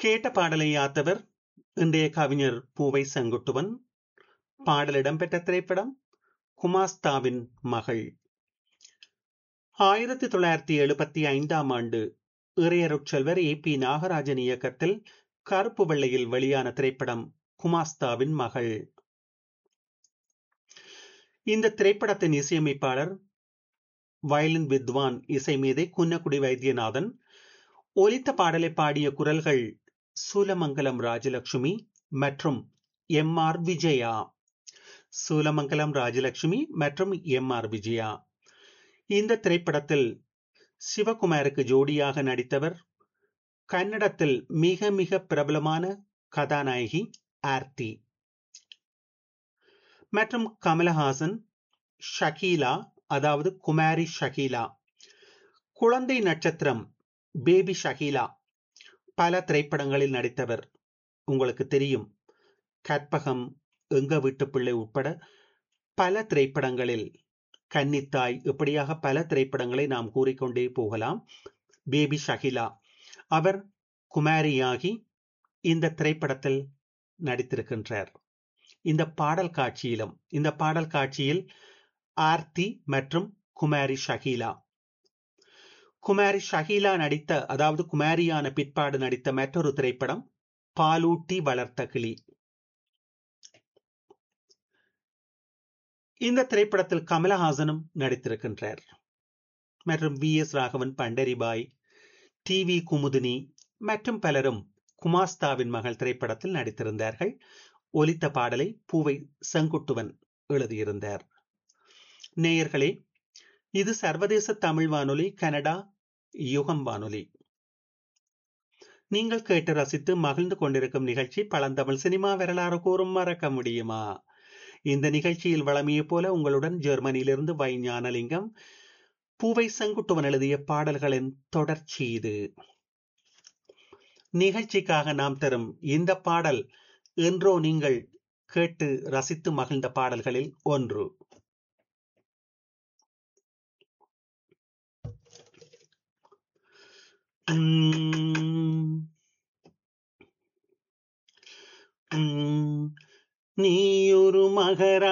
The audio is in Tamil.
கேட்ட பாடலை யாத்தவர் இன்றைய கவிஞர் பூவை செங்குட்டுவன் பாடல் இடம்பெற்ற திரைப்படம் குமாஸ்தாவின் மகள் ஆயிரத்தி தொள்ளாயிரத்தி எழுபத்தி ஐந்தாம் ஆண்டு இறையருட்செல்வர் ஏ பி நாகராஜன் இயக்கத்தில் கருப்பு வெள்ளையில் வெளியான திரைப்படம் குமாஸ்தாவின் மகள் இந்த திரைப்படத்தின் இசையமைப்பாளர் வயலின் வித்வான் இசை மீதே குன்னக்குடி வைத்தியநாதன் ஒலித்த பாடலை பாடிய குரல்கள் சூலமங்கலம் ராஜலட்சுமி மற்றும் எம் ஆர் விஜயா சூலமங்கலம் ராஜலட்சுமி மற்றும் எம் ஆர் விஜயா இந்த திரைப்படத்தில் சிவகுமாருக்கு ஜோடியாக நடித்தவர் கன்னடத்தில் மிக மிக பிரபலமான கதாநாயகி ஆர்த்தி மற்றும் கமலஹாசன் ஷகீலா அதாவது குமாரி ஷகீலா குழந்தை நட்சத்திரம் பேபி ஷகீலா பல திரைப்படங்களில் நடித்தவர் உங்களுக்கு தெரியும் கற்பகம் எங்க வீட்டு பிள்ளை உட்பட பல திரைப்படங்களில் கன்னித்தாய் இப்படியாக பல திரைப்படங்களை நாம் கூறிக்கொண்டே போகலாம் பேபி ஷகிலா அவர் குமாரியாகி இந்த திரைப்படத்தில் நடித்திருக்கின்றார் இந்த பாடல் காட்சியிலும் இந்த பாடல் காட்சியில் ஆர்த்தி மற்றும் குமாரி ஷகீலா குமாரி ஷகீலா நடித்த அதாவது குமாரியான பிற்பாடு நடித்த மற்றொரு திரைப்படம் பாலூட்டி வளர்த்த கிளி இந்த திரைப்படத்தில் கமலஹாசனும் நடித்திருக்கின்றார் மற்றும் V S Raghavan Pandaribai T V Kumudhini மற்றும் பலரும் குமாஸ்தாவின் மகள் திரைப்படத்தில் நடித்திருந்தார்கள் ஒலித்த பாடலை பூவை செங்குட்டுவன் எழுதியிருந்தார் நேயர்களே இது சர்வதேச தமிழ் வானொலி கனடா யுகம் வானொலி நீங்கள் கேட்டு ரசித்து மகிழ்ந்து கொண்டிருக்கும் நிகழ்ச்சி பழந்தமிழ் சினிமா வரலாறு கூறும் மறக்க முடியுமா இந்த நிகழ்ச்சியில் வளமையை போல உங்களுடன் ஜெர்மனியிலிருந்து வை ஞானலிங்கம் பூவை செங்குட்டுவன் எழுதிய பாடல்களின் தொடர்ச்சி இது நிகழ்ச்சிக்காக நாம் தரும் இந்த பாடல் என்றோ நீங்கள் கேட்டு ரசித்து மகிழ்ந்த பாடல்களில் ஒன்று நீயொரு மகரா